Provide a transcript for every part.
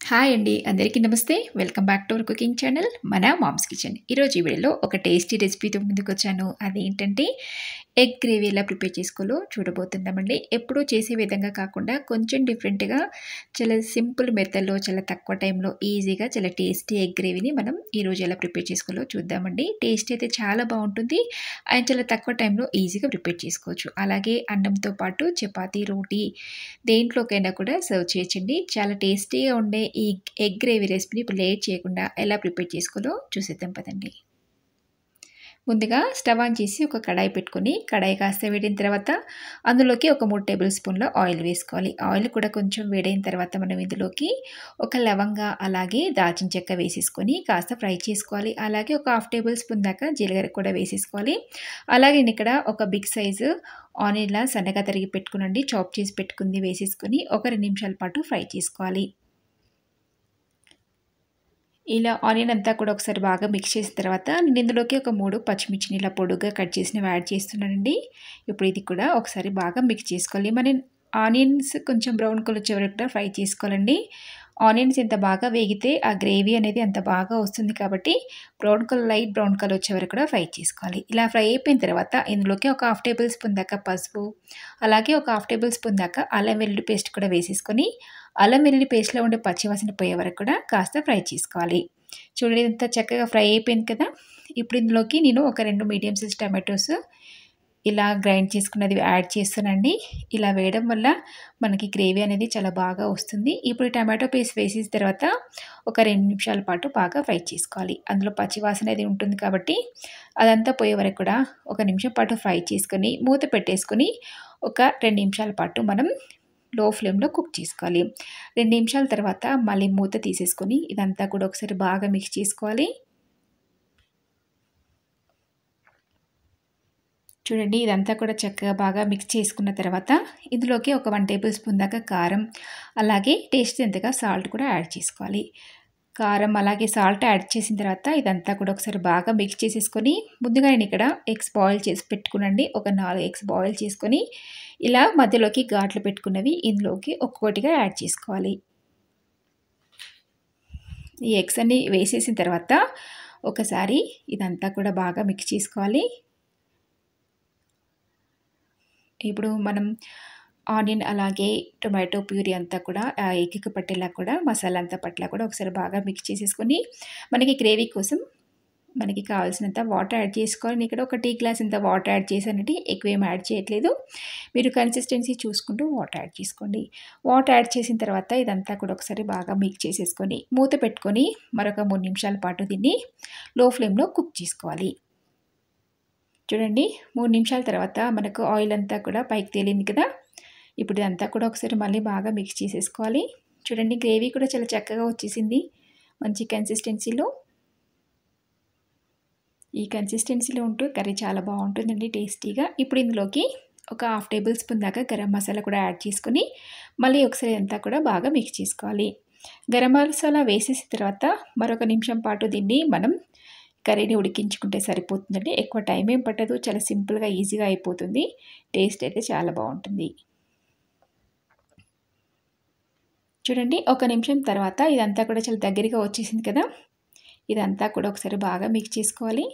hi అండి అందరికీ నమస్తే welcome back to our cooking channel మన మామ్స్ కిచెన్ ఈరోజు ఈ వీడియోలో ఒక టేస్టీ రెసిపీతో ముందుకు వచ్చాను అదేంటంటే ఎగ్ గ్రేవీ ఎలా ప్రిపేర్ చేసుకోలో చూడబోతున్నామండి ఎప్పుడూ చేసే విధంగా కాకుండా కొంచెం డిఫరెంట్గా చాలా సింపుల్ మెథడ్లో చాలా తక్కువ టైంలో ఈజీగా చాలా టేస్టీ ఎగ్ గ్రేవీని మనం ఈరోజు ఎలా ప్రిపేర్ చేసుకోలో చూద్దామండి టేస్ట్ అయితే చాలా బాగుంటుంది అండ్ చాలా తక్కువ టైంలో ఈజీగా ప్రిపేర్ చేసుకోవచ్చు అలాగే అన్నంతో పాటు చపాతీ రోటీ దేంట్లోకైనా కూడా సర్వ్ చేయొచ్చండి చాలా టేస్టీగా ఉండే ఈ ఎగ్ గ్రేవీ రెసిపీని ఇప్పుడు లేట్ చేయకుండా ఎలా ప్రిపేర్ చేసుకోలో చూసేద్దాం పదండి ముందుగా స్టవ్ ఆన్ చేసి ఒక కడాయి పెట్టుకొని కడాయి కాస్త వేడిన తర్వాత అందులోకి ఒక మూడు టేబుల్ స్పూన్ల ఆయిల్ వేసుకోవాలి ఆయిల్ కూడా కొంచెం వేడైన తర్వాత మనం ఇందులోకి ఒక లవంగ అలాగే దాల్చిన చెక్క వేసేసుకొని కాస్త ఫ్రై చేసుకోవాలి అలాగే ఒక హాఫ్ టేబుల్ స్పూన్ దాకా జీలకర్ర కూడా వేసేసుకోవాలి అలాగే నేను ఇక్కడ ఒక బిగ్ సైజు ఆనియన్లా సన్నగా తరిగి పెట్టుకునండి చాప్ చేసి పెట్టుకుంది వేసేసుకొని ఒక రెండు నిమిషాల పాటు ఫ్రై చేసుకోవాలి ఇలా ఆనియన్ అంతా కూడా ఒకసారి బాగా మిక్స్ చేసిన తర్వాత నేను ఇందులోకి ఒక మూడు పచ్చిమిర్చిని ఇలా పొడుగ్గా కట్ చేసినవి యాడ్ చేస్తున్నానండి ఇప్పుడు ఇది కూడా ఒకసారి బాగా మిక్స్ చేసుకోవాలి మనం ఆనియన్స్ కొంచెం బ్రౌన్ కలర్ వచ్చే వరకు కూడా ఫ్రై చేసుకోవాలండి ఆనియన్స్ ఎంత బాగా వేగితే ఆ గ్రేవీ అనేది అంత బాగా వస్తుంది కాబట్టి brown colour light brown colour వచ్చే వరకు కూడా ఫ్రై చేసుకోవాలి ఇలా ఫ్రై అయిపోయిన తర్వాత ఇందులోకి ఒక హాఫ్ టేబుల్ స్పూన్ దాకా పసుపు అలాగే ఒక హాఫ్ టేబుల్ స్పూన్ దాకా అల్లం వెల్లుల్లి పేస్ట్ కూడా వేసేసుకొని అల్లం వెల్లుల్లి పేస్ట్లో ఉండే పచ్చివాసన పోయే వరకు కూడా కాస్త ఫ్రై చేసుకోవాలి చూడండి ఇంత చక్కగా ఫ్రై అయిపోయింది కదా ఇప్పుడు ఇందులోకి నేను ఒక రెండు మీడియం సైజ్ టమాటోస్ ఇలా గ్రైండ్ చేసుకున్నది యాడ్ చేస్తానండి ఇలా వేయడం వల్ల మనకి గ్రేవీ అనేది చాలా బాగా వస్తుంది ఇప్పుడు టమాటో పేస్ట్ వేసిన తర్వాత ఒక రెండు నిమిషాల పాటు బాగా ఫ్రై చేసుకోవాలి అందులో పచ్చివాసన అనేది ఉంటుంది కాబట్టి అదంతా పోయే వరకు కూడా ఒక నిమిషం పాటు ఫ్రై చేసుకొని మూత పెట్టేసుకొని ఒక రెండు నిమిషాల పాటు మనం లో ఫ్లేమ్లో కుక్ చేసుకోవాలి రెండు నిమిషాల తర్వాత మళ్ళీ మూత తీసేసుకొని ఇదంతా కూడా ఒకసారి బాగా మిక్స్ చేసుకోవాలి చూడండి ఇదంతా కూడా చక్కగా బాగా మిక్స్ చేసుకున్న తర్వాత ఇందులోకి ఒక వన్ టేబుల్ స్పూన్ దాకా కారం అలాగే టేస్ట్ ఎంతగా సాల్ట్ కూడా యాడ్ చేసుకోవాలి కారం అలాగే సాల్ట్ యాడ్ చేసిన తర్వాత ఇదంతా కూడా ఒకసారి బాగా మిక్స్ చేసేసుకొని ముందుగా నేను ఇక్కడ ఎగ్స్ బాయిల్ చేసి పెట్టుకునండి ఒక నాలుగు ఎగ్స్ బాయిల్ చేసుకొని ఇలా మధ్యలోకి ఘాట్లు పెట్టుకున్నవి ఇందులోకి ఒక్కొక్కటిగా యాడ్ చేసుకోవాలి ఈ ఎగ్స్ అన్ని వేసేసిన తర్వాత ఒకసారి ఇదంతా కూడా బాగా మిక్స్ చేసుకోవాలి ఇప్పుడు మనం ఆనియన్ అలాగే టొమాటో ప్యూరీ అంతా కూడా ఎగ్కి పట్టేలా కూడా మసాలా అంతా పట్ల కూడా ఒకసారి బాగా మిక్స్ చేసేసుకొని మనకి గ్రేవీ కోసం మనకి కావాల్సినంత వాటర్ యాడ్ చేసుకోవాలి నేను ఇక్కడ ఒక టీ గ్లాస్ ఇంత వాటర్ యాడ్ చేశానంటే ఎక్కువ ఏం యాడ్ చేయట్లేదు మీరు కన్సిస్టెన్సీ చూసుకుంటూ వాటర్ యాడ్ చేసుకోండి వాటర్ యాడ్ చేసిన తర్వాత ఇదంతా కూడా ఒకసారి బాగా మిక్స్ చేసేసుకొని మూత పెట్టుకొని మరొక మూడు నిమిషాల పాటు దీన్ని లో ఫ్లేమ్లో కుక్ చేసుకోవాలి చూడండి మూడు నిమిషాల తర్వాత మనకు ఆయిల్ అంతా కూడా పైకి తేలింది కదా ఇప్పుడు ఇదంతా కూడా ఒకసారి మళ్ళీ బాగా మిక్స్ చేసేసుకోవాలి చూడండి గ్రేవీ కూడా చాలా చక్కగా వచ్చేసింది మంచి కన్సిస్టెన్సీలో ఈ కన్సిస్టెన్సీలో ఉంటూ కర్రీ చాలా బాగుంటుందండి టేస్టీగా ఇప్పుడు ఇందులోకి ఒక హాఫ్ టేబుల్ స్పూన్ దాకా గరం మసాలా కూడా యాడ్ చేసుకొని మళ్ళీ ఒకసారి అంతా కూడా బాగా మిక్స్ చేసుకోవాలి గరం మసాలా వేసేసిన తర్వాత మరొక నిమిషం పాటు దీన్ని మనం కర్రీని ఉడికించుకుంటే సరిపోతుందండి ఎక్కువ టైం ఏం పట్టదు చాలా సింపుల్గా ఈజీగా అయిపోతుంది టేస్ట్ అయితే చాలా బాగుంటుంది చూడండి ఒక నిమిషం తర్వాత ఇదంతా కూడా చాలా దగ్గరగా వచ్చేసింది కదా ఇదంతా కూడా ఒకసారి బాగా మిక్స్ చేసుకోవాలి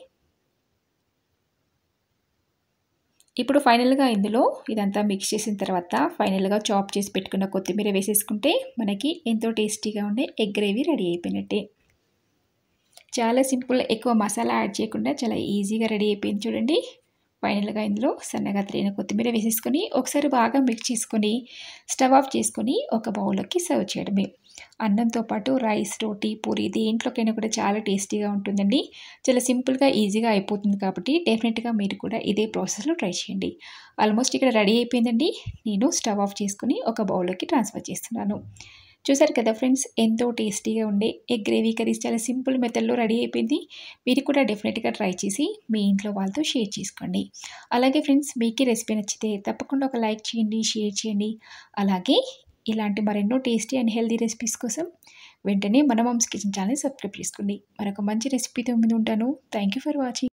ఇప్పుడు ఫైనల్గా ఇందులో ఇదంతా మిక్స్ చేసిన తర్వాత ఫైనల్గా చాప్ చేసి పెట్టుకున్న కొత్తిమీర వేసేసుకుంటే మనకి ఎంతో టేస్టీగా ఉండే ఎగ్ గ్రేవీ రెడీ అయిపోయినట్టే చాలా సింపుల్ ఎక్కువ మసాలా యాడ్ చేయకుండా చాలా ఈజీగా రెడీ అయిపోయింది చూడండి ఫైనల్గా ఇందులో సన్నగా తరిగిన కొత్తిమీర వేసేసుకొని ఒకసారి బాగా మిక్స్ చేసుకొని స్టవ్ ఆఫ్ చేసుకొని ఒక బౌల్లోకి సర్వ్ చేయడమే అన్నంతో పాటు రైస్ రోటీ పూరి దేంట్లోకైనా కూడా చాలా టేస్టీగా ఉంటుందండి చాలా సింపుల్గా ఈజీగా అయిపోతుంది కాబట్టి డెఫినెట్గా మీరు కూడా ఇదే ప్రాసెస్లో ట్రై చేయండి ఆల్మోస్ట్ ఇక్కడ రెడీ అయిపోయిందండి నేను స్టవ్ ఆఫ్ చేసుకుని ఒక బౌల్లోకి ట్రాన్స్ఫర్ చేస్తున్నాను చూసారు కదా ఫ్రెండ్స్ ఎంతో టేస్టీగా ఉండే ఎగ్ గ్రేవీ కర్రీస్ చాలా సింపుల్ మెథడ్లో రెడీ అయిపోయింది మీరు కూడా డెఫినెట్గా ట్రై చేసి మీ ఇంట్లో వాళ్ళతో షేర్ చేసుకోండి అలాగే ఫ్రెండ్స్ మీకు రెసిపీ నచ్చితే తప్పకుండా ఒక లైక్ చేయండి షేర్ చేయండి అలాగే ఇలాంటి మరెన్నో టేస్టీ అండ్ హెల్తీ రెసిపీస్ కోసం వెంటనే మన మమ్స్ కిచెన్ ఛానల్ సబ్స్క్రైబ్ చేసుకోండి మరొక మంచి రెసిపీతో ముందు ఉంటాను థ్యాంక్ యూ ఫర్ వాచింగ్